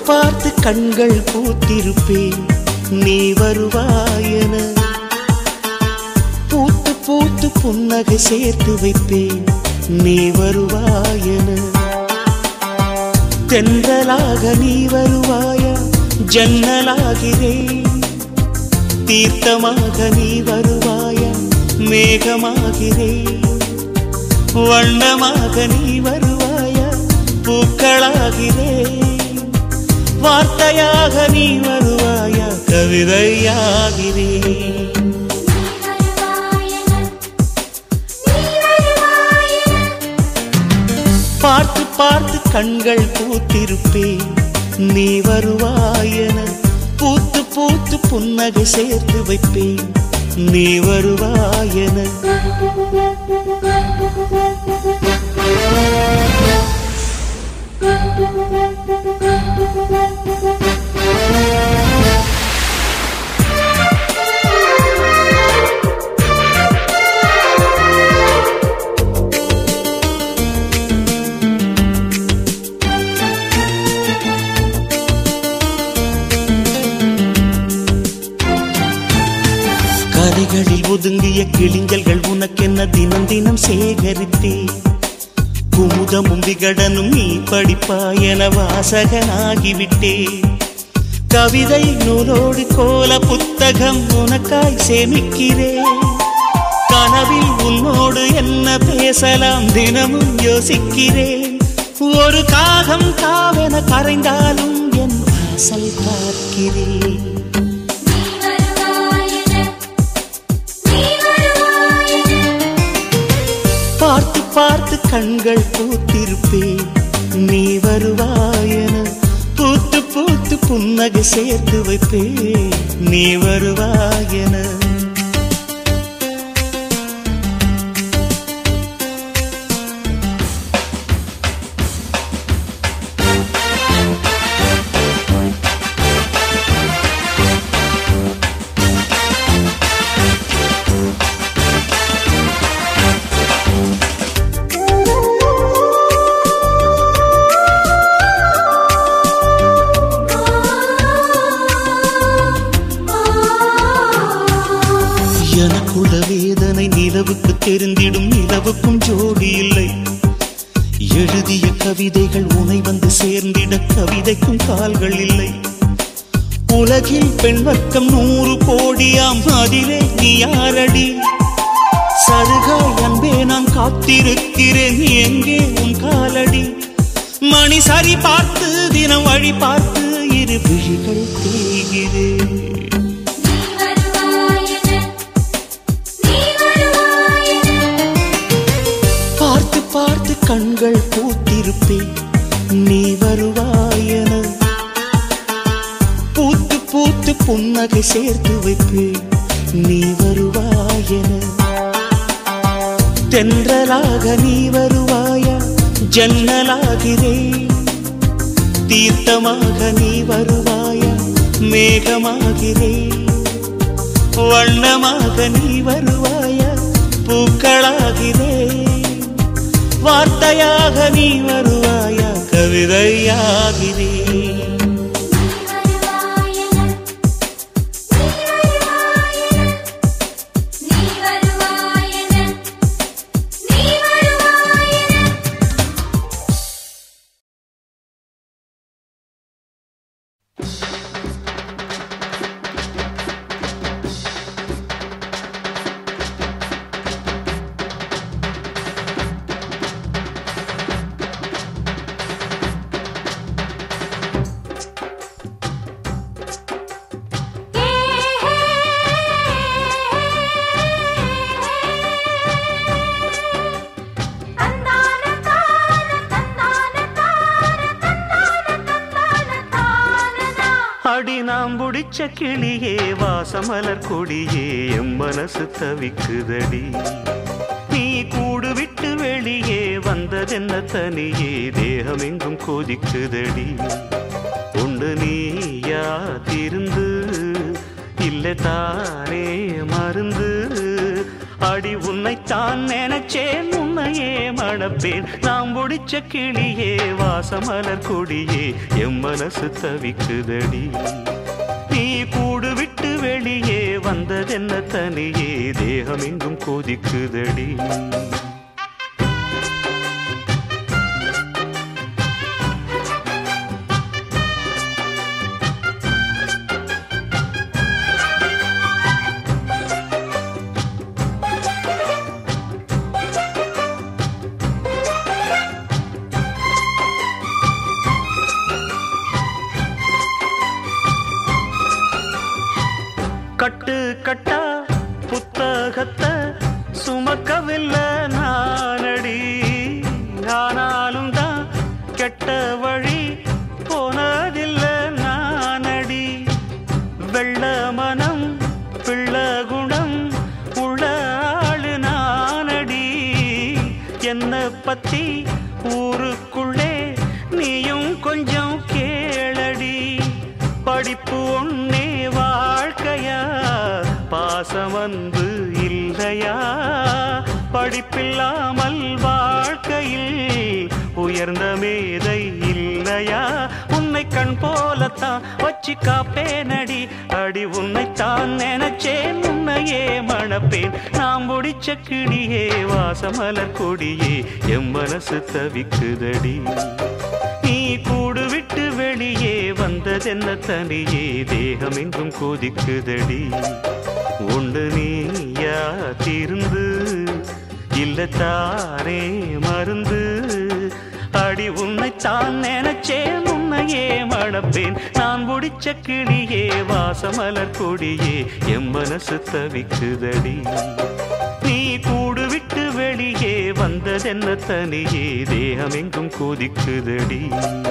பார்த்து கண்கள் பூத்திருப்பேன் நீ வருவாயென பூத்து பூத்து புன்னகை சேர்த்து வைப்பேன் நீ வருவாயென தென்றலாக நீ வருவாயா ஜன்னலாகிறேன் தீர்த்தமாக நீ வருவாயா மேகமாகிறேன் வண்ணமாக நீ வருவாயா பூக்களாகிறேன் வார்த்தையாக நீ வருவாயா கவிதையாகிறேன் பார்த்து பார்த்து கண்கள் பூத்திருப்பேன் நீ வருவாயென பூத்து பூத்து புன்னகை சேர்த்து வைப்பேன் நீ வருவாயென கதைகளில் ஒதுங்கிய கிளிஞ்சல்கள் உனக்கென்ன தினம் தினம் சேகரித்தே குமுதமும் விகடனும் நீ படிப்பாய் என வாசகனாகிவிட்டே கவிதை நூலோடு கோல புத்தகம் உனக்காய் சேமிக்கிறேன் கனவில் உன்னோடு என்ன பேசலாம் தினமும் யோசிக்கிறேன் ஒரு காகம் காவென கரைந்தாலும் என் வாசல் பார்க்கிறேன் பார்த்து பார்த்து கண்கள் பூத்திருப்பேன் நீ வருவாயென பூத்து பூத்து புன்னகை சேர்த்து வைப்பேன் நீ வருவாயென எனக்குள்ள வேதனை நிலவுக்கு தெரிந்திடும் நிலவுக்கும் ஜோடி இல்லை எழுதிய கவிதைகள் உனை வந்து சேர்ந்திட கவிதைக்கும் கால்கள் இல்லை உலகில் பெண் வர்க்கம் நூறு கோடியாம் அதிலே நீ யாரடி சருகாய் அன்பே நான் காத்திருக்கிறேன் எங்கே உன் காலடி மணி சரி பார்த்து தினம் வழி பார்த்து இரு விழிகள் தேய்கிறேன் பார்த்து பார்த்து கண்கள் பூத்திருப்பேன் நீ வருவாயென பூத்து பூத்து புன்னகை சேர்த்து வைப்பேன் நீ வருவாயென தென்றலாக நீ வருவாயா ஜன்னலாகிறேன் தீர்த்தமாக நீ வருவாயா மேகமாகிறேன் வண்ணமாக நீ வருவாயா பூக்களாகிறேன் வார்த்தையாக நீ வருவாயா கவிதையாகிறேன் அடி நாம் புடிச்ச கிளியே வாசமலர் கொடியே எம் மனசு தவிக்குதடி நீ கூடு விட்டு வெளியே வந்ததென்ன தனியே தேகம் எங்கும் கொதிக்குதடி உண்டு நீயா திருந்து இல்லை தானே மருந்து அடி உன்னைத்தான் நினைச்சேன் உன்னையே மணப்பேன் நாம் முடிச்ச கிளியே வாசமலர் கொடியே எம் மனசு தவிக்குதடி நீ கூடு விட்டு வெளியே வந்ததென்ன தனியே தேகம் எங்கும் கொதிக்குதடி கட்டு கட்டா புத்தகத்தை சுமக்கவில்லை நானடி ஆனாலும் தான் கெட்ட வழி போனதில்லை நானடி வெள்ள மனம் பிள்ள குணம் உள்ள ஆளு நானடி என்ன பத்தி ஊருக்குள்ளே நீயும் கொஞ்சம் கேளடி படிப்பு ஒன்னே வாழ்க்கையா பாசம் வந்து இல்லையா படிப்பில்லாமல் வாழ்க்கையில் உயர்ந்த மேதை இல்லையா உன்னை கண் போலத்தான் வச்சு காப்பேனடி அடி உன்னைத்தான் நினைச்சேன் உன்னையே மணப்பேன் நாம் முடிச்ச கிளியே வாசமலர் கொடியே எம் மனசு தவிக்குதடி நீ கூடு விட்டு வெளியே வந்ததென்ன தனியே தேகம் எங்கும் கொதிக்குதடி உண்டு நீயா திருந்து இல்ல தானே மருந்து அடி உன்னைத்தான் நினைச்சேன் உன்னையே மணப்பேன் நான் முடிச்ச கிளியே வாசமலர் கொடியே எம் மனசு தவிக்குதடி நீ கூடு விட்டு வெளியே வந்ததென்ன தனியே தேகம் எங்கும் கொதிக்குதடி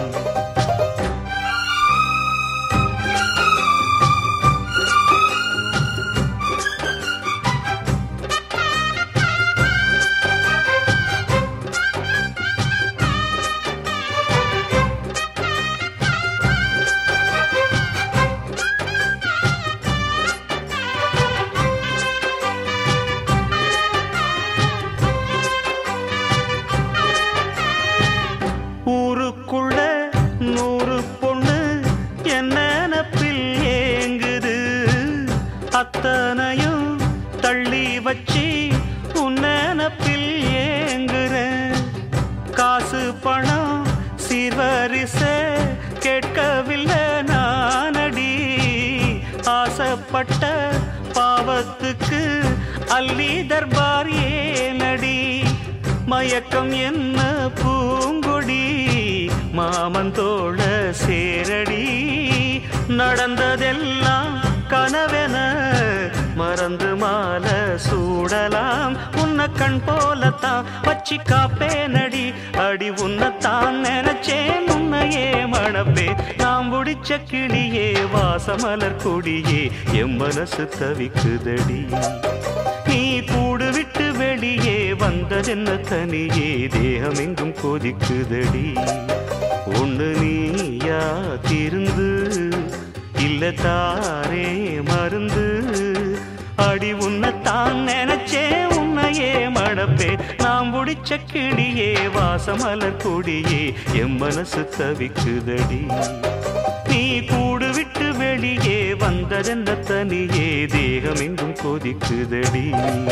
ஊருக்குள்ள நூறு பொண்ணு என்ன நினப்பில் ஏங்குது அத்தனையும் தள்ளி வச்சு உன் நினப்பில் ஏங்குறேன் காசு பணம் சீர்வரிச கேட்கவில்லை நானடி ஆசைப்பட்ட பாவத்துக்கு அள்ளி தர்பார் ஏனடி மயக்கம் என்ன பூங்கொடி மாமன் தோழ சேரடி நடந்ததெல்லாம் கனவென மறந்து மால சூடலாம் உன்னை கண் போலத்தான் வச்சு காப்பேனடி அடி உன்னைத்தான் நினைச்சேன் உன்னையே மணப்பே நாம் முடிச்ச கிளியே வாசமலர் கொடியே எம் மனசு தவிக்குதடி நீ கூடு விட்டு வெளியே வந்ததென்ன தனியே தேகம் எங்கும் கொதிக்குதடி ஒண்ணு நீயா திருந்து இல்ல தாரே மருந்து அடி உன்னைத்தான் நினைச்சேன் உன்னையே மடப்பே நாம் முடிச்ச கிளியே வாசமலர் கொடியே எம் மனசு தவிக்குதடி நீ கூடு விட்டு வெளியே வந்ததென்ன தனியே தேகம் எங்கும் கொதிக்குதடி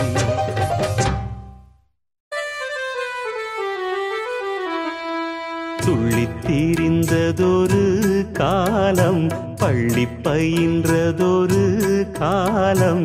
துள்ளித் தீரிந்ததொரு காலம் பள்ளி பயின்றதொரு காலம்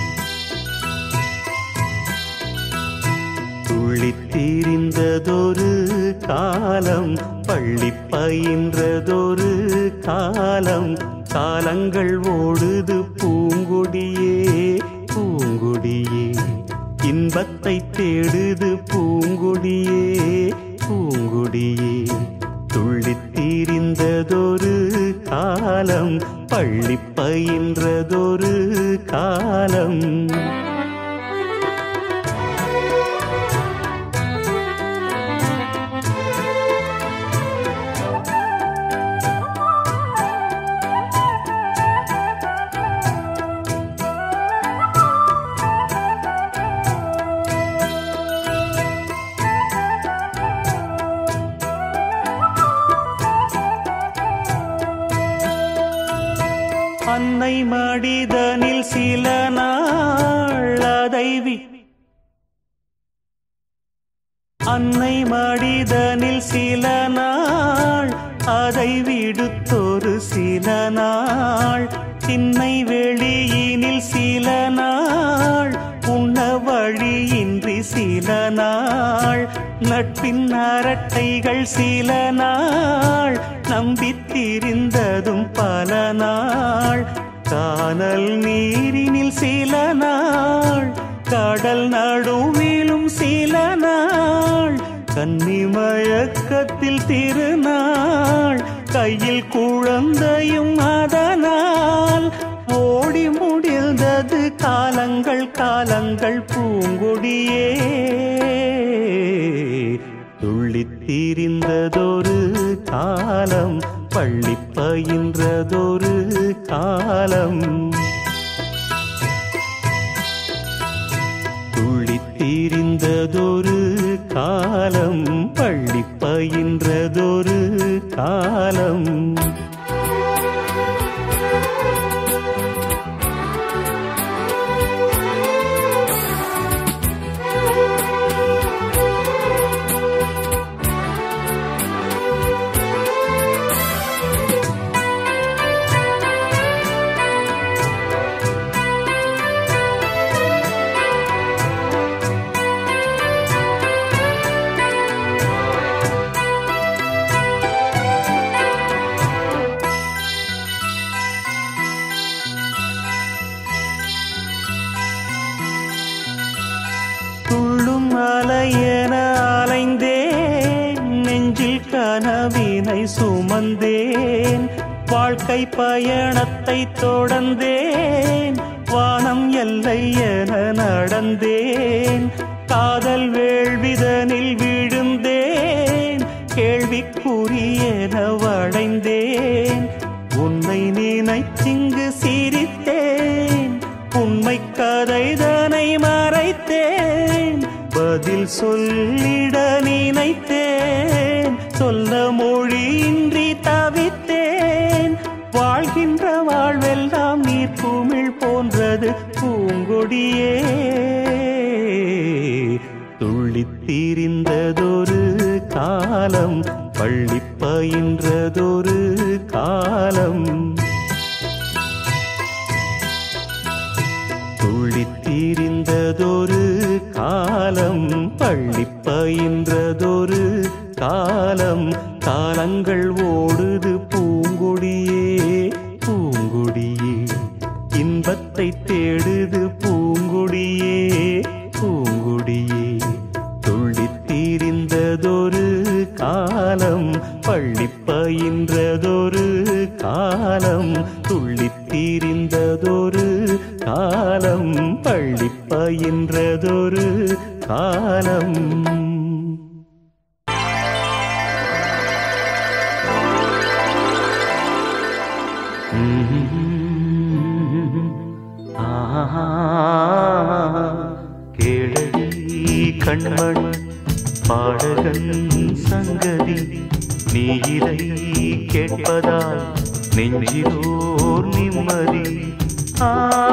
துள்ளித் தீரிந்ததொரு காலம் பள்ளி பயின்றதொரு காலம் காலங்கள் ஓடுது பூங்கொடியே பூங்கொடியே இன்பத்தை தேடுது பூங்கொடியே பூங்கொடியே துள்ளித் தீரிந்ததொரு காலம் பள்ளி பயின்றதொரு காலம் அன்னை மடிதனில் சில நாள் அதை வி அன்னை மடிதனில் சில நாள் அதை விடுத்தொரு சில நாள் திண்ணை வெளியினில் சில நாள் உண்ண வழியின்றி சில நாள் நட்பின் அரட்டைகள் சில நாள் நம்பித்திரிந்ததும் பல நாள் கானல் நீரினில் சில நாள் கடல் நடுவிலும் சில நாள் கன்னிமயக்கத்தில் திருநாள் கையில் குழந்தையும் அதனால் ஓடி முடிந்தது காலங்கள் காலங்கள் பூங்கொடியே துள்ளித் திரிந்ததொரு காலம் பள்ளி பயின்றதொரு காலம் துள்ளித் திரிந்ததொரு காலம் பள்ளி பயின்றதொரு காலம் துள்ளும் அலையென அலைந்தேன் நெஞ்சில் கனவினை சுமந்தேன் வாழ்க்கை பயணத்தை தொடர்ந்தேன் வானம் எல்லை என நடந்தேன் காதல் வேள்விதனில் விழுந்தேன் கேள்விக்குரியென வளைந்தேன் உன்னை நினைத்திங்கு சிரித்தேன் உண்மை கதைதனை மறைத்தேன் பதில் சொல்லிட நினைத்தேன் சொல்ல மொழியின்றி தவித்தேன் வாழ்கின்ற வாழ்வெல்லாம் நீர் குமிழ் போன்றது பூங்கொடியே துள்ளித் திரிந்ததொரு காலம் பள்ளி பயின்றதொரு காலம் துள்ளித் திரிந்ததொரு காலம் பள்ளி பயின்றதொரு காலம் காலங்கள் ஓடுது பூங்கொடியே பூங்கொடியே இன்பத்தை தேடுது பூங்கொடியே பூங்கொடியே துள்ளித் திரிந்ததொரு காலம் பள்ளி பயின்றதொரு காலம் துள்ளித் திரிந்ததொரு காலம் பள்ளி பயின்றதொரு காலம் கேளடி கண்மண் பாடகன் சங்கதி நீ இதை கேட்பதால் நெஞ்சிலோர் நிம்மதி ஆ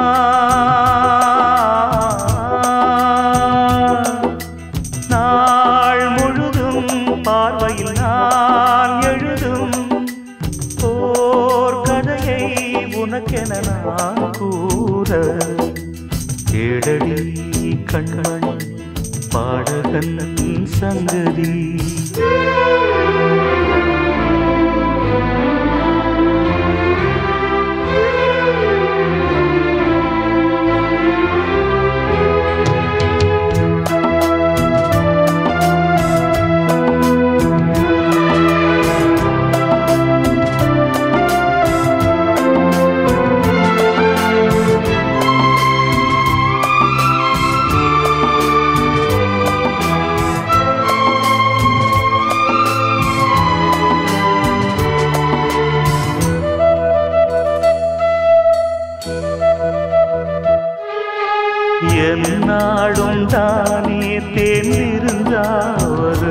நாள் முழுதும் பார்வையில் நான் எழுதும் ஓர் கதையை உனக்கென நான் கூற கேடடி கண்மண் பாடகன் சங்கதி என்னாடும் தானே தேர்ந்திருந்தாவது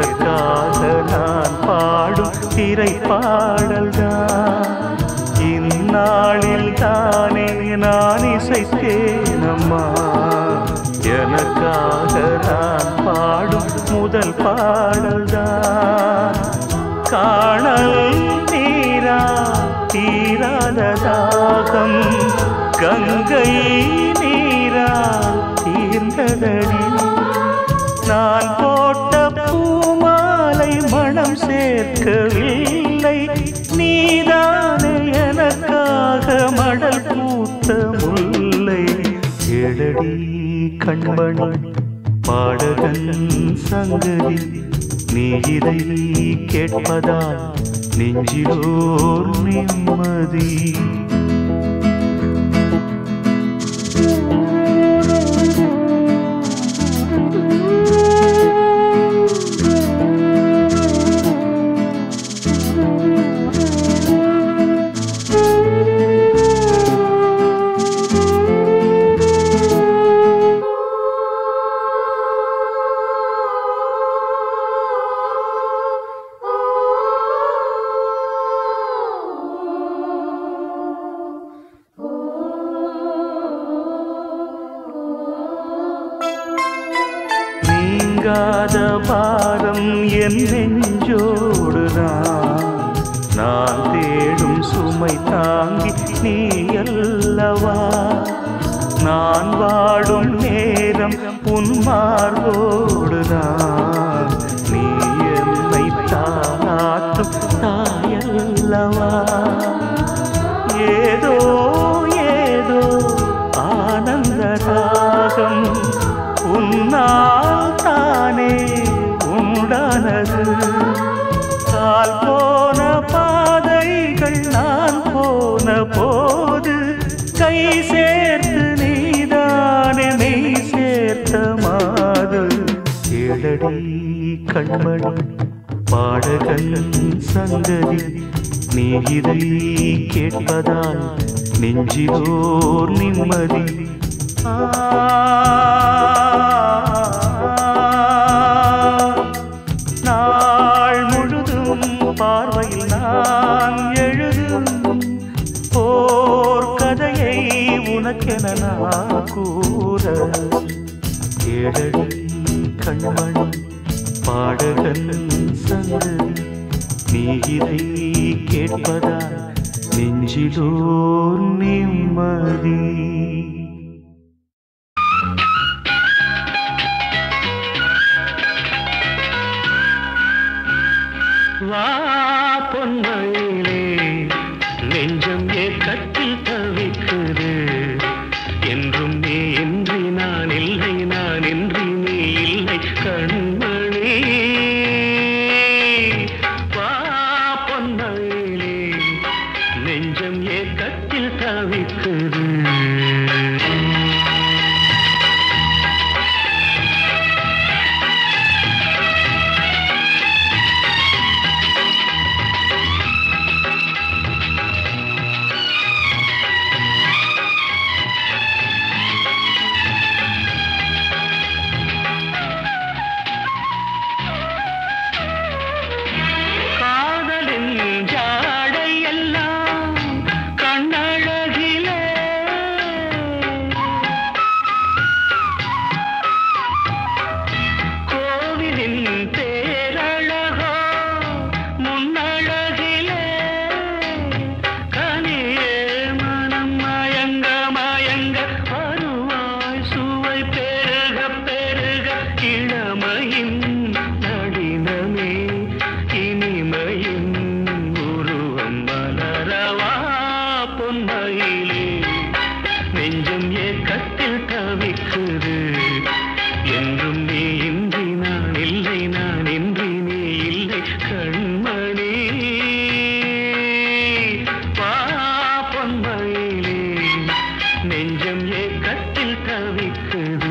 பிறக்காக நான் பாடும் திரை பாடல்தான் இந்த நாளில் தானே நான் இசைத்தேன் அம்மா எனக்காக நான் பாடும் முதல் பாடல்தான் காணல் நீரா தீராத தாகம் கங்கை நீரா தீர்ந்ததடி நான் போட்ட பூமாலை மனம் சேர்க்கவில்லை நீதானே எனக்காக மடல் பூத்த முல்லை எழடி கண்மணி பாடகன் சங்கதி நீ இதை கேட்பதால் நெஞ்சிலோர் நிம்மதி நீங்காத பாரம் என் நெஞ்சோடுதான் நான் தேடும் சுமை தாங்கி நீ அல்லவா நான் வாடும் நேரம் உன் மார்போடுதான் நீ என்னை தாளாட்டும் தாயல்லவா ஏதோ ஏதோ ஆனந்த ராகம் உன்னால் தானே உண்டானது கால் போன பாதைகள் நான் போன போது கை சேர்த்து நீதானே மெய் சேர்த்த மாது ஏழடி கண்மணி பாடகன் சங்கதி நீ இதை கேட்பதால் நெஞ்சிலோர் நிம்மதி நாள் முழுதும் பார்வையில் நான் எழுதும் போர் கதையை உனக்கென நான் கூற ஏழடி கண்மணி பாடகன் சங்கதி நீ இதை கேட்பதால் நெஞ்சிலோர் நிம்மதி வா பொன்மயிலே நெஞ்சம் ஏக்கத்தில் தவிக்குது என்றும் நீ இன்றி நான் இல்லை நான் இன்றி நீ இல்லை கண்மணி வா பொன்மயிலே நெஞ்சம் ஏக்கத்தில் தவிக்குது காதலின் ஜாடை எல்லாம் கண்ணழகிலே கோவிலின் பேரழகோ முன்னழகிலே கனியே மனம் மயங்க மயங்க வருவாய் சுவை பெருக பெருக இளமையின் நடினமே இனிமையின் உருவம் மலரவா பொன்மையிலே நெஞ்சம் ஏக்கத்தில் தவிக்குது என்றும் நீ இன்றி நான் இல்லை நான் இன்றி நீ இல்லை கண்மணி வா பொன்மையிலே நெஞ்சம் ஏக்கத்தில் தவிக்குது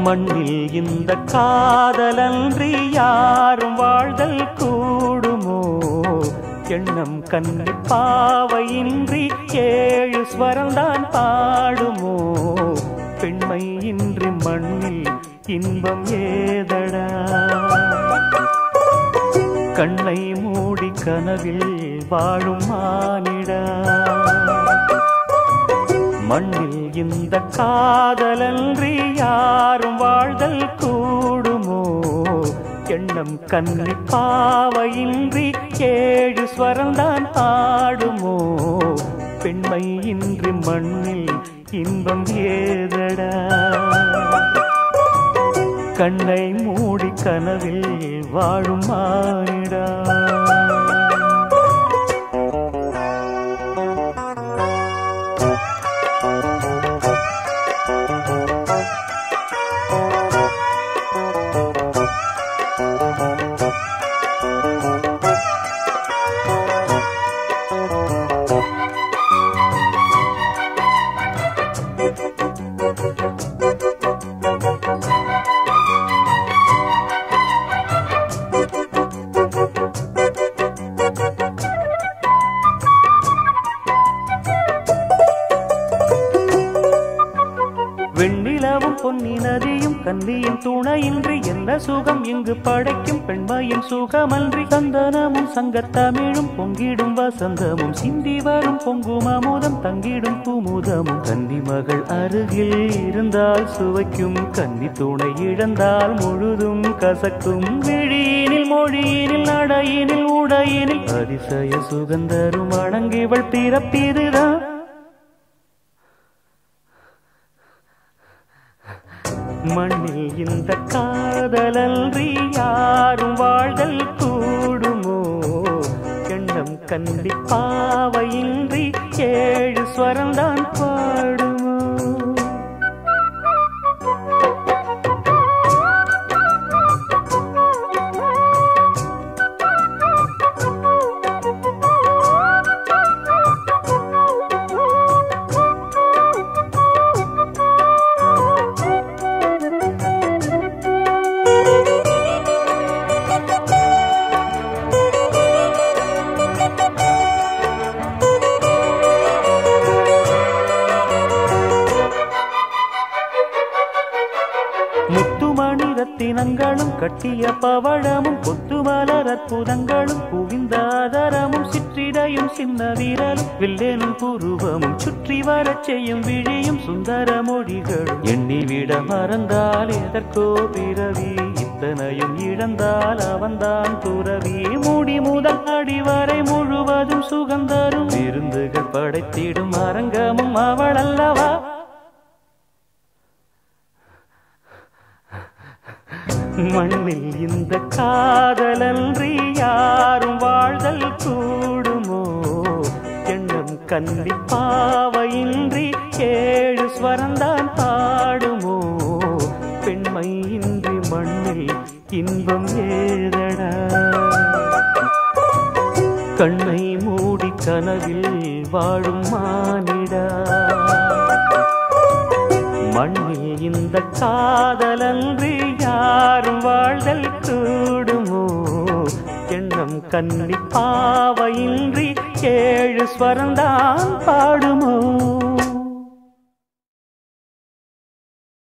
மண்ணில் இந்த காதலன்றி யாரும் வாழ்தல் கூடுமோ எண்ணம் கண்ணி பாவையின்றி ஏழு ஸ்வரம்தான் பாடுமோ பெண்மை இன்றி மண்ணில் இன்பம் ஏதடா கண்ணை மூடி கனவில் வாழும் மானிடா மண்ணில் இந்த காதலன்றி யாரும் வாழ்தல் கூடுமோ எண்ணம் கண்ணி பாவையின்றி ஏழு ஸ்வரம்தான் ஆடுமோ பெண்மை இன்றி மண்ணில் இன்பம் ஏதடா கண்ணை மூடி கனவில் வாழும் மானிடா வெண்ணிலவும் பொன்னி நதியும் கன்னியின் துணையின்றி என்ன சுகம் இங்கு படைக்கும் பெண்மையின் சுகமன்றி சந்தனமும் சங்கத்தமிழும் பொங்கிடும் வசந்தமும் சிந்தி வரும் பொங்கும் அமுதம் தங்கிடும் குமுதமும் கன்னி மகள் அருகில் இருந்தால் சுவைக்கும் கன்னி துணை இழந்தால் முழுதும் கசக்கும் விழியினில் மொழியினில் நடையினில் உடையினில் அதிசய சுகந்தரும் அடங்கிவள் பிறப்பிதுதான் மண்ணில் இந்த காதலன்றி யாரும் வாழ்தல் கூடுமோ எண்ணம் கண்டி பாவையின்றி ஏழு ஸ்வரம்தான் பாடுமோ முத்துமணி ரத்தினங்களும் கட்டிய பவழமும் கொத்துமலர் அற்புதங்களும் குவிந்தாதரமும் சிற்றிடையும் சின்ன வீரலும் வில்லேனும் புருவமும் சுற்றி வரச் செய்யும் விழியும் சுந்தர மொழிகளும் எண்ணிவிட மறந்தால் எதற்கோ பிறவி இத்தனையும் இழந்தால் அவன்தான் துறவி மூடி முதல் அடி வரை முழுவதும் சுகந்தரும் விருந்துகள் படைத்திடும் அரங்கமும் அவள் அல்லவா மண்ணில் இந்த காதலன்றி யாரும் வாழ்தல் கூடுமோ எண்ணம் கன்னி பாவையின்றி ஏழு ஸ்வரந்தான் பாடுமோ பெண்மை இன்றி மண்ணில் இன்பம் ஏதடா கண்ணை மூடி கனவில் வாழும் மானிடா மண்ணில் இந்த காதலன்றி யாரும் வாழ்தல் கூடுமோ எண்ணம் கன்னி பாவையின்றி ஏழு ஸ்வரந்தான் பாடுமோ